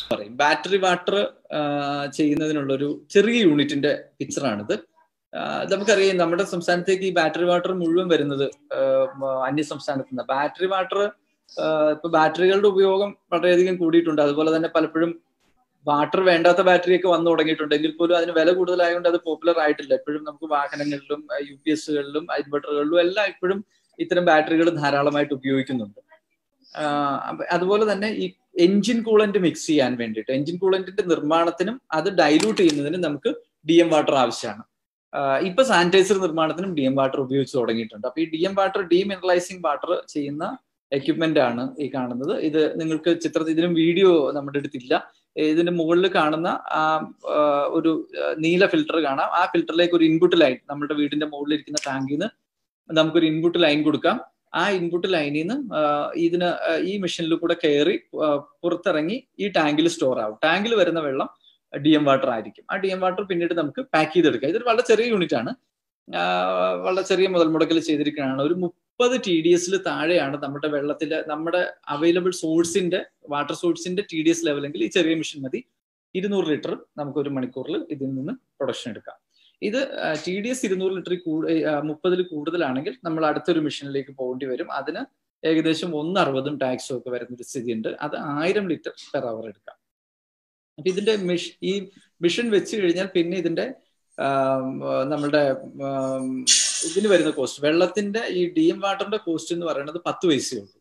പറയും battery water ചെയ്യുന്നതിനുള്ള ഒരു ചെറിയ യൂണിറ്റിന്റെ പിക്ചറാണിത് നമുക്കറിയാം നമ്മുടെ സംസ്ഥാനത്തേക്ക് ഈ ബാറ്ററി വാട്ടർ മുഴുവൻ വരുന്നത് അന്യ സംസ്ഥാനത്ത് നിന്ന് ബാറ്ററി വാട്ടർ ഇപ്പൊ ബാറ്ററികളുടെ ഉപയോഗം വളരെയധികം കൂടിയിട്ടുണ്ട് അതുപോലെ തന്നെ പലപ്പോഴും വാട്ടർ വേണ്ടാത്ത ബാറ്ററി ഒക്കെ വന്നു തുടങ്ങിയിട്ടുണ്ടെങ്കിൽ പോലും അതിന് വില കൂടുതലായതുകൊണ്ട് അത് പോപ്പുലർ ആയിട്ടില്ല എപ്പോഴും നമുക്ക് വാഹനങ്ങളിലും യു പി എസുകളിലും ഇൻവെർട്ടറുകളിലും എല്ലാം ഇപ്പോഴും ഇത്തരം ബാറ്ററികൾ ധാരാളമായിട്ട് ഉപയോഗിക്കുന്നുണ്ട് അതുപോലെ തന്നെ ഈ എഞ്ചിൻ കൂളന്റ് മിക്സ് ചെയ്യാൻ വേണ്ടിയിട്ട് എഞ്ചിൻ കൂളന്റിന്റെ നിർമ്മാണത്തിനും അത് ഡൈലൂട്ട് ചെയ്യുന്നതിനും നമുക്ക് ഡി എം വാട്ടർ ആവശ്യമാണ് ഇപ്പൊ സാനിറ്റൈസർ നിർമ്മാണത്തിനും ഡി എം വാട്ടർ ഉപയോഗിച്ച് തുടങ്ങിയിട്ടുണ്ട് അപ്പൊ ഈ D M water demineralising water ചെയ്യുന്ന എക്യുപ്മെന്റ് ആണ് ഈ കാണുന്നത് ഇത് നിങ്ങൾക്ക് ചിത്രത്തിൽ ഇതിനും വീഡിയോ നമ്മുടെ അടുത്തില്ല ഇതിന്റെ മുകളിൽ കാണുന്ന ആ ഒരു നീല ഫിൽറ്റർ കാണാം ആ ഫിൽറ്ററിലേക്ക് ഒരു ഇൻപുട്ട് ലൈൻ നമ്മുടെ വീടിന്റെ മുകളിൽ ഇരിക്കുന്ന ടാങ്കിൽ നിന്ന് നമുക്കൊരു ഇൻപുട്ട് ലൈൻ കൊടുക്കാം ആ ഇൻപുട്ട് ലൈനിൽ നിന്ന് ഇതിന് ഈ മെഷീനിൽ കൂടെ കയറി പുറത്തിറങ്ങി ഈ ടാങ്കിൽ സ്റ്റോർ ആവും ടാങ്കിൽ വരുന്ന വെള്ളം ഡി എം വാട്ടർ ആയിരിക്കും ആ ഡി എം വാട്ടർ പിന്നീട് നമുക്ക് പാക്ക് ചെയ്തെടുക്കാം ഇതൊരു വളരെ ചെറിയ യൂണിറ്റ് ആണ് വളരെ ചെറിയ മുതൽ മുടക്കിൽ ചെയ്തിരിക്കുന്നതാണ് ഒരു മുപ്പത് ടി ഡി എസിൽ താഴെയാണ് നമ്മുടെ വെള്ളത്തിന്റെ നമ്മുടെ അവൈലബിൾ സോഴ്സിന്റെ വാട്ടർ സോഴ്സിന്റെ ടി ഡി എസ് ലെവലെങ്കിൽ ഈ ചെറിയ മെഷീൻ മതി ഇരുന്നൂറ് ലിറ്റർ നമുക്ക് ഒരു മണിക്കൂറിൽ ഇതിൽ നിന്ന് പ്രൊഡക്ഷൻ എടുക്കാം ഇത് ടി ഡി എസ് ഇരുന്നൂറ് ലിറ്റർ മുപ്പതിൽ കൂടുതലാണെങ്കിൽ നമ്മൾ അടുത്തൊരു മെഷീനിലേക്ക് പോകേണ്ടി വരും അതിന് ഏകദേശം ഒന്ന് അറുപതും ടാക്സും ഒക്കെ വരുന്ന ഒരു സ്ഥിതിയുണ്ട് അത് ആയിരം ലിറ്റർ പെർ അവർ എടുക്കാം അപ്പൊ ഇതിന്റെ മെഷ് ഈ മെഷീൻ വെച്ച് കഴിഞ്ഞാൽ പിന്നെ ഇതിന്റെ നമ്മളുടെ ഇതിന് വരുന്ന കോസ്റ്റ് വെള്ളത്തിന്റെ ഈ ഡി എം വാട്ടറിന്റെ കോസ്റ്റ് എന്ന് പറയുന്നത് പത്ത് പൈസയേ ഉള്ളൂ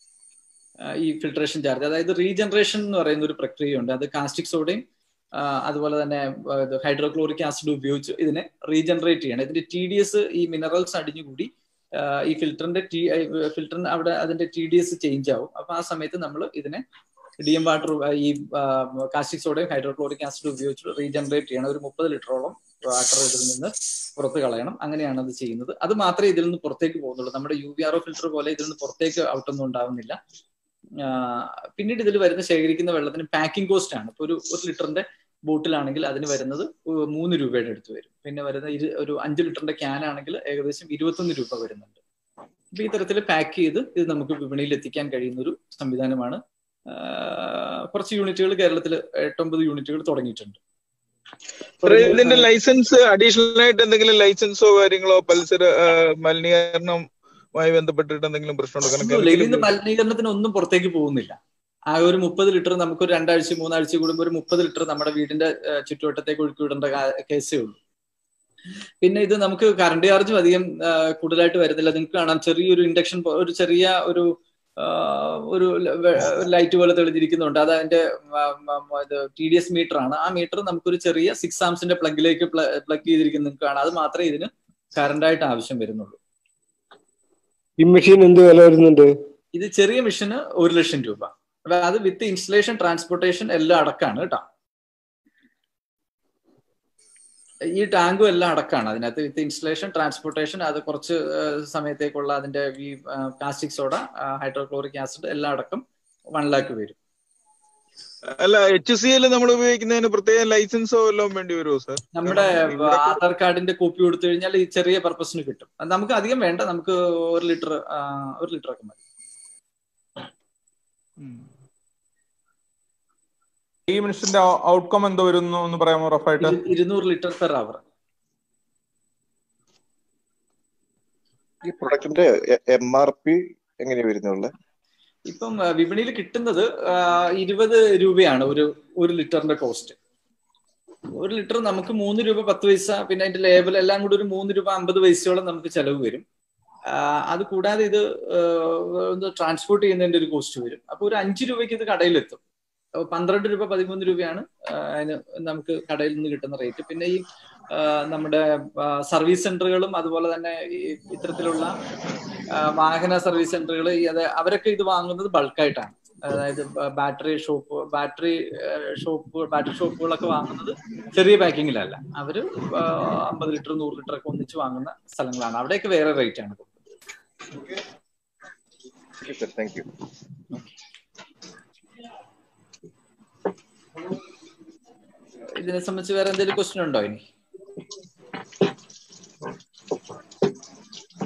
ഈ ഫിൽട്രേഷൻ ചാർജ് അതായത് റീജനറേഷൻ എന്ന് പറയുന്ന ഒരു പ്രക്രിയയുണ്ട് അത് കാസ്റ്റിക് സോഡയും അതുപോലെ തന്നെ ഹൈഡ്രോക്ലോറിക് ആസിഡ് ഉപയോഗിച്ച് ഇതിനെ റീജനറേറ്റ് ചെയ്യണം ഇതിന്റെ ടി ഡി എസ് ഈ മിനറൽസ് അടിഞ്ഞുകൂടി ഈ ഫിൽറ്ററിന്റെ ടി ഫിൽറ്ററിന് അവിടെ അതിന്റെ ടി ഡി എസ് ചേഞ്ച് ആവും അപ്പൊ ആ സമയത്ത് നമ്മൾ ഇതിനെ ഡി എം വാട്ടർ ഈ കാസ്റ്റിക് സോഡയും ഹൈഡ്രോക്ലോറിക് ആസിഡ് ഉപയോഗിച്ച് റീജനറേറ്റ് ചെയ്യണം ഒരു മുപ്പത് ലിറ്ററോളം വാട്ടർ ഇതിൽ നിന്ന് പുറത്ത് കളയണം അങ്ങനെയാണ് അത് ചെയ്യുന്നത് അത് മാത്രമേ ഇതിൽ നിന്ന് പുറത്തേക്ക് പോകുന്നുള്ളൂ നമ്മുടെ U V R O filter പോലെ ഇതിൽ നിന്ന് പുറത്തേക്ക് ഔട്ടൊന്നും ഉണ്ടാവുന്നില്ല പിന്നീട് ഇതിൽ വരുന്ന ശേഖരിക്കുന്ന വെള്ളത്തിന് പാക്കിംഗ് കോസ്റ്റ് ആണ് ഇപ്പൊ ഒരു ഒരു ലിറ്ററിന്റെ ബോട്ടിലാണെങ്കിൽ അതിന് വരുന്നത് മൂന്ന് രൂപയുടെ അടുത്ത് വരും പിന്നെ വരുന്ന ഇരു ഒരു അഞ്ച് ലിറ്ററിന്റെ ക്യാൻ ആണെങ്കിൽ ഏകദേശം ഇരുപത്തൊന്ന് രൂപ വരുന്നുണ്ട് അപ്പൊ ഈ തരത്തിൽ പാക്ക് ചെയ്ത് ഇത് നമുക്ക് വിപണിയിൽ എത്തിക്കാൻ കഴിയുന്ന ഒരു സംവിധാനമാണ് കുറച്ച് യൂണിറ്റുകൾ കേരളത്തിൽ എട്ടൊമ്പത് യൂണിറ്റുകൾ തുടങ്ങിയിട്ടുണ്ട് ഇതിന്റെ ലൈസൻസ് അഡീഷണൽ ആയിട്ട് എന്തെങ്കിലും ലൈസൻസോ കാര്യങ്ങളോ പരിസര മലിനീകരണവുമായി ബന്ധപ്പെട്ടിട്ട് എന്തെങ്കിലും പ്രശ്നമുണ്ടോ ഇതിന്റെ മലിനീകരണത്തിന് ഒന്നും പുറത്തേക്ക് പോകുന്നില്ല ആ ഒരു മുപ്പത് ലിറ്റർ നമുക്ക് ഒരു രണ്ടാഴ്ച മൂന്നാഴ്ച കൂടുമ്പോൾ ഒരു മുപ്പത് ലിറ്റർ നമ്മുടെ വീടിന്റെ ചുറ്റുവട്ടത്തേക്ക് ഒഴുക്കി വിടേണ്ട കേസേ ഉള്ളൂ പിന്നെ ഇത് നമുക്ക് കറണ്ട് ചാർജും അധികം കൂടുതലായിട്ട് വരുന്നില്ല നിങ്ങൾക്ക് കാണാം ചെറിയൊരു ഇൻഡക്ഷൻ ഒരു ചെറിയ ഒരു ഒരു ലൈറ്റ് പോലെ തെളിഞ്ഞിരിക്കുന്നുണ്ട് അത് അതിന്റെ ടി ഡി എസ് മീറ്റർ ആണ് ആ മീറ്റർ നമുക്കൊരു ചെറിയ സിക്സ് ആംസിന്റെ പ്ലഗിലേക്ക് പ്ലഗ് ചെയ്തിരിക്കുന്ന നിങ്ങൾക്ക് കാണാം അത് മാത്രമേ ഇതിന് കറണ്ടായിട്ട് ആവശ്യം വരുന്നുള്ളൂ ഈ മെഷീൻ എന്ത് വില വരുന്നുണ്ട് ഇത് ചെറിയ മെഷീന് ഒരു ലക്ഷം രൂപ അത് വിത്ത് ഇൻസ്റ്റലേഷൻ ട്രാൻസ്പോർട്ടേഷൻ എല്ലാം അടക്കാണ് കേട്ടോ ഈ ടാങ്കും എല്ലാം അടക്കാണ് അതിനകത്ത് വിത്ത് ഇൻസ്റ്റലേഷൻ ട്രാൻസ്പോർട്ടേഷൻ അത് കുറച്ച് സമയത്തേക്കുള്ള അതിന്റെ ഈ പ്ലാസ്റ്റിക് സോഡ ഹൈഡ്രോക്ലോറിക് ആസിഡ് എല്ലാം അടക്കം വൺ ലാക്ക് വരും അല്ല എച്ച് സി എൽ നമ്മൾ ഉപയോഗിക്കുന്നതിന് പ്രത്യേക ലൈസൻസോ എല്ലാം വേണ്ടി വരുമോ സാർ നമ്മുടെ ആധാർ കാർഡിന്റെ കോപ്പി കൊടുത്തു കഴിഞ്ഞാൽ ഈ ചെറിയ പർപ്പസിന് കിട്ടും നമുക്ക് അധികം വേണ്ട നമുക്ക് ഒരു ലിറ്റർ ഒരു ലിറ്റർ ഒക്കെ മതി ഈ മിനിസ്റ്റിന്റെ ഔട്ട്കം എന്തോ വരുന്നു എന്ന് പറയാമോ റഫായിട്ട് ഇരുന്നൂറ് ലിറ്റർ പെർ അവർ ഈ പ്രൊഡക്റ്റിന്റെ എം ആർ പി എങ്ങനെയാ വരുന്നുള്ളത് ഇപ്പം വിപണിയിൽ കിട്ടുന്നത് ഇരുപത് രൂപയാണ് ഒരു ഒരു ലിറ്ററിന്റെ കോസ്റ്റ് ഒരു ലിറ്റർ നമുക്ക് മൂന്ന് രൂപ പത്ത് പൈസ പിന്നെ അതിന്റെ ലേബൽ എല്ലാം കൂടി ഒരു മൂന്ന് രൂപ അമ്പത് പൈസയോളം നമുക്ക് ചെലവ് വരും അത് കൂടാതെ ഇത് ട്രാൻസ്പോർട്ട് ചെയ്യുന്നതിന്റെ ഒരു കോസ്റ്റ് വരും അപ്പൊ ഒരു അഞ്ച് രൂപയ്ക്ക് ഇത് കടയിലെത്തും പന്ത്രണ്ട് രൂപ പതിമൂന്ന് രൂപയാണ് അതിന് നമുക്ക് കടയിൽ നിന്ന് കിട്ടുന്ന റേറ്റ് പിന്നെ ഈ നമ്മുടെ സർവീസ് സെന്ററുകളും അതുപോലെ തന്നെ ഈ ഇത്തരത്തിലുള്ള വാഹന സർവീസ് സെന്ററുകൾ അത് അവരൊക്കെ ഇത് വാങ്ങുന്നത് ബൾക്കായിട്ടാണ് അതായത് battery shop battery shop battery ഷോപ്പുകളൊക്കെ വാങ്ങുന്നത് ചെറിയ പാക്കിങ്ങിലല്ല അവര് അമ്പത് ലിറ്റർ നൂറ് ലിറ്റർ ഒക്കെ ഒന്നിച്ച് വാങ്ങുന്ന സ്ഥലങ്ങളാണ് അവിടെയൊക്കെ വേറെ റേറ്റ് ആണ് താങ്ക് യു ഇതിനെ സംബന്ധിച്ച് വേറെ എന്തെങ്കിലും ക്വസ്റ്റ്യൻ ഉണ്ടോ ഇനി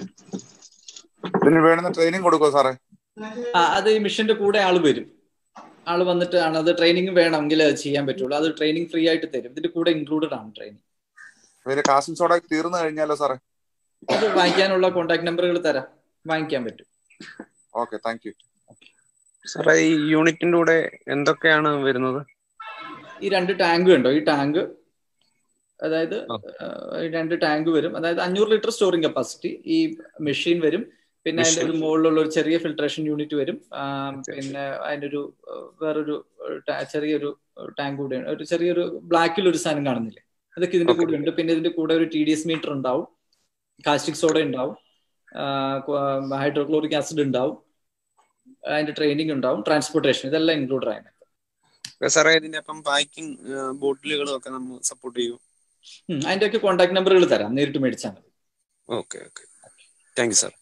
ഇതിന് വേണ്ടുന്ന ട്രെയിനിങ് കൊടുക്കോ സാറേ ആ അത് ഈ മിഷന്റെ കൂടെ ആള് വരും ആള് വന്നിട്ടാണ് അത് ട്രെയിനിങ് വേണമെങ്കിൽ അത് ചെയ്യാൻ പറ്റുള്ളൂ അത് ട്രെയിനിങ് ഫ്രീ ആയിട്ട് തരും ഇതിന്റെ കൂടെ ഇൻക്ലൂഡഡ് ആണ് ട്രെയിനിങ് ഇതില് കാസ്റ്റിംഗ് സോഡ തീർന്നു കഴിഞ്ഞാലോ സാറേ അത് വാങ്ങിക്കാനുള്ള കോൺടാക്ട് നമ്പറുകൾ തരാം വാങ്ങിക്കാൻ പറ്റും ഓക്കെ താങ്ക് യു സാറേ ഈ യൂണിറ്റിന്റെ കൂടെ എന്തൊക്കെയാണ് വരുന്നത് ഈ രണ്ട് ടാങ്ക് കണ്ടോ ഈ ടാങ്ക് അതായത് ആ. ആ, ഈ രണ്ട് ടാങ്ക് വരും അതായത് അഞ്ഞൂറ് ലിറ്റർ സ്റ്റോറിംഗ് കപ്പാസിറ്റി ഈ മെഷീൻ വരും പിന്നെ അതിന്റെ ഒരു മുകളിലുള്ള ഒരു ചെറിയ ഫിൽട്രേഷൻ യൂണിറ്റ് വരും ആ, പിന്നെ അതിന്റെ ഒരു ആ, വേറൊരു ടാ- ചെറിയൊരു ടാങ്ക് കൂടെ ഒരു ചെറിയൊരു ബ്ലാക്കിൽ ഒരു സാധനം കാണുന്നില്ലേ അതൊക്കെ ഇതിന്റെ Okay. കൂടെ ഉണ്ട് പിന്നെ ഇതിന്റെ കൂടെ ഒരു ടി ഡി എസ് മീറ്റർ ഉണ്ടാവും കാസ്റ്റിക് സോഡ ഉണ്ടാവും ഹൈഡ്രോക്ലോറിക് ആസിഡ് ഉണ്ടാവും അതിന്റെ ട്രെയിനിങ് ഉണ്ടാവും ട്രാൻസ്പോർട്ടേഷൻ ഇതെല്ലാം ഇൻക്ലൂഡ് ആയത് സാറേ ഇതിന്റെ അപ്പം പാക്കിംഗ് ബോട്ടിലുകളും ഒക്കെ നമ്മൾ സപ്പോർട്ട് ചെയ്യും അതിന്റെ ഒക്കെ കോൺടാക്ട് നമ്പറുകൾ തരാം നേരിട്ട് മേടിച്ചാൽ മതി okay okay thank you sir